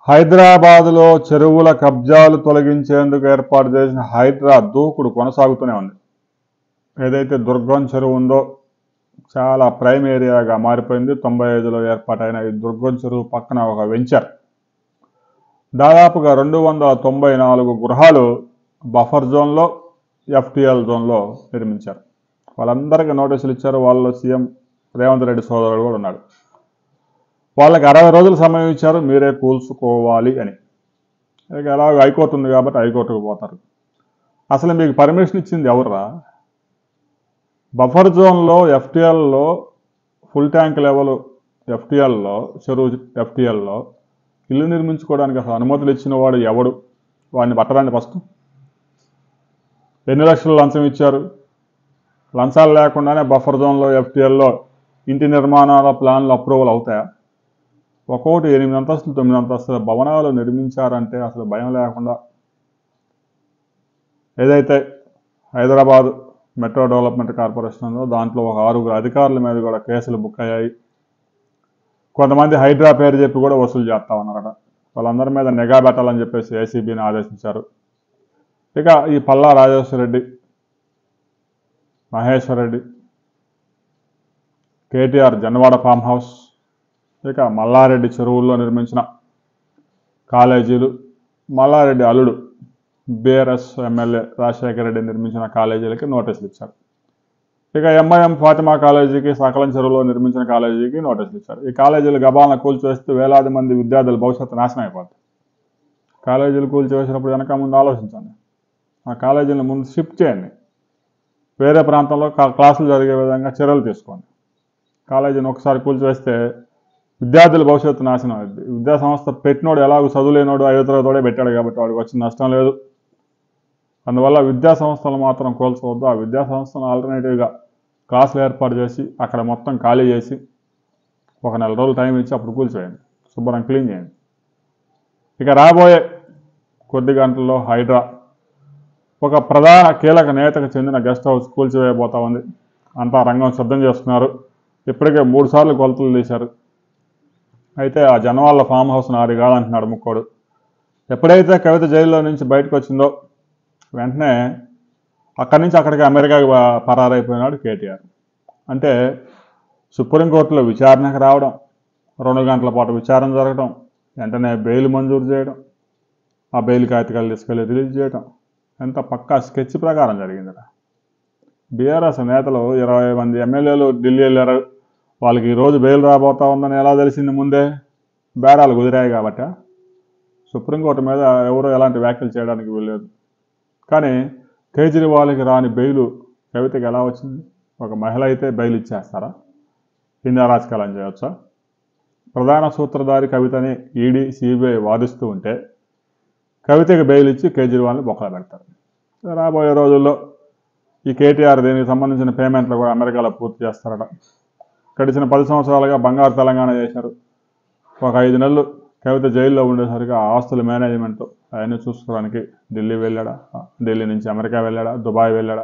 హైదరాబాదులో చెరువుల కబ్జాలు తొలగించేందుకు ఏర్పాటు చేసిన హైడ్రా దూకుడు కొనసాగుతూనే ఉంది ఏదైతే దుర్గం చెరువు ఉందో చాలా ప్రైమ్ ఏరియాగా మారిపోయింది తొంభై ఐదులో ఏర్పాటైన ఈ దుర్గం చెరువు పక్కన ఒక వెంచర్ దాదాపుగా రెండు వందల తొంభై నాలుగు గృహాలు బఫర్ జోన్లో ఎఫ్టిఎల్ జోన్లో నిర్మించారు వాళ్ళందరికీ నోటీసులు ఇచ్చారు వాళ్ళు సీఎం రేవంత్ రెడ్డి సోదరుడు కూడా ఉన్నాడు వాళ్ళకి అరవై రోజులు సమయం ఇచ్చారు మీరే కూల్చుకోవాలి అని ఇక ఎలాగో హైకోర్టు ఉంది కాబట్టి హైకోర్టుకు పోతారు అసలు మీకు పర్మిషన్ ఇచ్చింది ఎవర్రా బఫర్ జోన్లో ఎఫ్టిఎల్లో ఫుల్ ట్యాంక్ లెవెల్ ఎఫ్టిఎల్లో చెరువు ఎఫ్టిఎల్లో ఇల్లు నిర్మించుకోవడానికి అసలు అనుమతులు ఇచ్చిన వాడు ఎవడు వాడిని పట్టడానికి ఫస్ట్ ఎన్ని లక్షలు లంచం ఇచ్చారు లంచాలు లేకుండానే బఫర్ జోన్లో ఎఫ్టిఎల్లో ఇంటి నిర్మాణాల ప్లాన్లు అప్రూవల్ అవుతాయా ఒక్కొక్కటి ఎనిమిది అంతస్తులు తొమ్మిది అంతస్తుల భవనాలు నిర్మించారంటే అసలు భయం లేకుండా ఏదైతే హైదరాబాద్ మెట్రో డెవలప్మెంట్ కార్పొరేషన్ ఉందో దాంట్లో ఒక ఆరుగురు అధికారుల మీద కూడా కేసులు బుక్ అయ్యాయి కొంతమంది హైడ్రా పేరు చెప్పి కూడా వసూలు చేస్తా ఉన్నారట వాళ్ళందరి మీద నిఘా పెట్టాలని చెప్పేసి ఏసీబీని ఆదేశించారు ఇక ఈ Palla Rajeshwara Reddy Maheshwar Reddy KTR Janwada farmhouse ఇక మల్లారెడ్డి చెరువుల్లో నిర్మించిన కాలేజీలు మల్లారెడ్డి అల్లుడు బీఆర్ఎస్ ఎమ్మెల్యే రాజశేఖర రెడ్డి నిర్మించిన కాలేజీలకి నోటీసులు ఇచ్చారు ఇక ఎంఐఎం ఫాతిమా కాలేజీకి సకలం చెరువులో నిర్మించిన కాలేజీకి నోటీసులు ఇచ్చారు ఈ కాలేజీలు గబాలను కూల్చివేస్తే వేలాది మంది విద్యార్థుల భవిష్యత్తు నాశనం అయిపోతుంది కాలేజీలు కూల్చివేసినప్పుడు వెనక ముందు ఆలోచించండి ఆ కాలేజీలను ముందు షిఫ్ట్ చేయండి వేరే ప్రాంతంలో కా- క్లాసులు జరిగే విధంగా చర్యలు తీసుకోండి కాలేజీని ఒకసారి కూల్చివేస్తే విద్యార్థుల భవిష్యత్తు నాశనం అయింది విద్యా సంస్థ పెట్టినోడు ఎలాగో చదువులేనోడు ఐదో తరగతోడే పెట్టాడు కాబట్టి వాడికి వచ్చిన నష్టం లేదు అందువల్ల విద్యా సంస్థలు మాత్రం కోల్చవద్దు ఆ విద్యా సంస్థను ఆల్టర్నేటివ్గా క్లాసులు ఏర్పాటు చేసి అక్కడ మొత్తం ఖాళీ చేసి ఒక నెల రోజులు టైం ఇచ్చి అప్పుడు కూల్చేయండి శుభ్రం క్లీన్ చేయండి ఇక రాబోయే కొద్ది గంటల్లో హైడ్రా ఒక ప్రధాన కీలక నేతకు చెందిన గెస్ట్ హౌస్ కూల్చివేయబోతా ఉంది అంతా రంగం సిద్ధం చేస్తున్నారు ఇప్పటికే మూడు సార్లు కొలతలు తీశారు అయితే ఆ జనవాళ్ళ ఫామ్ హౌస్ నాది కాదంటున్నాడు ముక్కోడు ఎప్పుడైతే కవిత జైల్లో నుంచి బయటకు వచ్చిందో వెంటనే అక్కడి నుంచి అక్కడికి అమెరికాకి ప- పరారైపోయినాడు కేటీఆర్ అంటే సుప్రీంకోర్టులో విచారణకు రావడం రెండు గంటల పాటు విచారణ జరగడం వెంటనే బెయిల్ మంజూరు చేయడం ఆ బెయిల్ కాగితాలు తీసుకెళ్ళి రిలీజ్ చేయడం ఎంత పక్కా స్కెచ్ ప్రకారం జరిగిందిరా బీఆర్ఎస్ నేతలు ఇరవై మంది ఎమ్మెల్యేలు ఢిల్లీ వెళ్ళారు వాళ్ళకి ఈరోజు బెయిల్ రాబోతా ఉందని ఎలా తెలిసింది ముందే బేరాలు కుదిరాయి కాబట్టి సుప్రీంకోర్టు మీద ఎవరు ఎలాంటి వ్యాఖ్యలు చేయడానికి వీల్లేదు కానీ కేజ్రీవాల్కి రాని బెయిలు కవితకి ఎలా వచ్చింది ఒక మహిళ అయితే బెయిల్ ఇచ్చేస్తారా హిందీ రాజకాలం చేయవచ్చా ప్రధాన సూత్రధారి కవితని ఈడీ సిబిఐ వాదిస్తూ ఉంటే కవితకి బెయిల్ ఇచ్చి కేజ్రీవాల్ని బొక్కలు పెడతారు రాబోయే రోజుల్లో ఈ కేటీఆర్ దీనికి సంబంధించిన పేమెంట్లు కూడా అమెరికాలో పూర్తి చేస్తారట గడిచిన పది సంవత్సరాలుగా బంగారు తెలంగాణ చేశారు ఒక ఐదు నెలలు కవిత జైల్లో ఉండేసరికి ఆ ఆస్తుల మేనేజ్మెంట్ అవన్నీ చూసుకోవడానికి ఢిల్లీ వెళ్ళాడా ఢిల్లీ నుంచి అమెరికా వెళ్ళాడా దుబాయ్ వెళ్ళాడా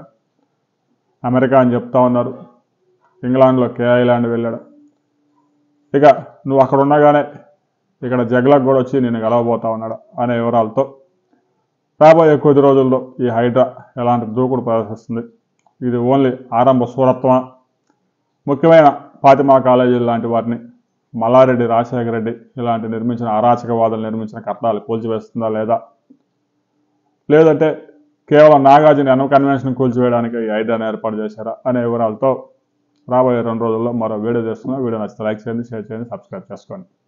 అమెరికా అని చెప్తా ఉన్నారు ఇంగ్లాండ్లో కే ఐలాండ్ వెళ్ళాడా ఇక నువ్వు అక్కడ ఉండగానే ఇక్కడ జగలకు కూడా వచ్చి నేను గెలవబోతా ఉన్నాడు అనే వివరాలతో రాబోయే కొద్ది రోజుల్లో ఈ హైడ్రా ఎలాంటి దూకుడు ప్రదర్శిస్తుంది ఇది ఓన్లీ ఆరంభ సూరత్వమా ముఖ్యమైన ఫాతిమా కాలేజీలు లాంటి వాటిని మల్లారెడ్డి రాజశేఖర రెడ్డి ఇలాంటి నిర్మించిన అరాచకవాదులు నిర్మించిన కట్టడాలు కూల్చివేస్తుందా లేదా లేదంటే కేవలం నాగార్జున ఎన్నో కన్వెన్షన్ కూల్చివేయడానికి ఈ ఐడియాను ఏర్పాటు చేశారా అనే వివరాలతో రాబోయే రెండు రోజుల్లో మరో వీడియో చేస్తున్నా వీడియో నచ్చితే లైక్ చేయండి షేర్ చేయండి సబ్స్క్రైబ్ చేసుకోండి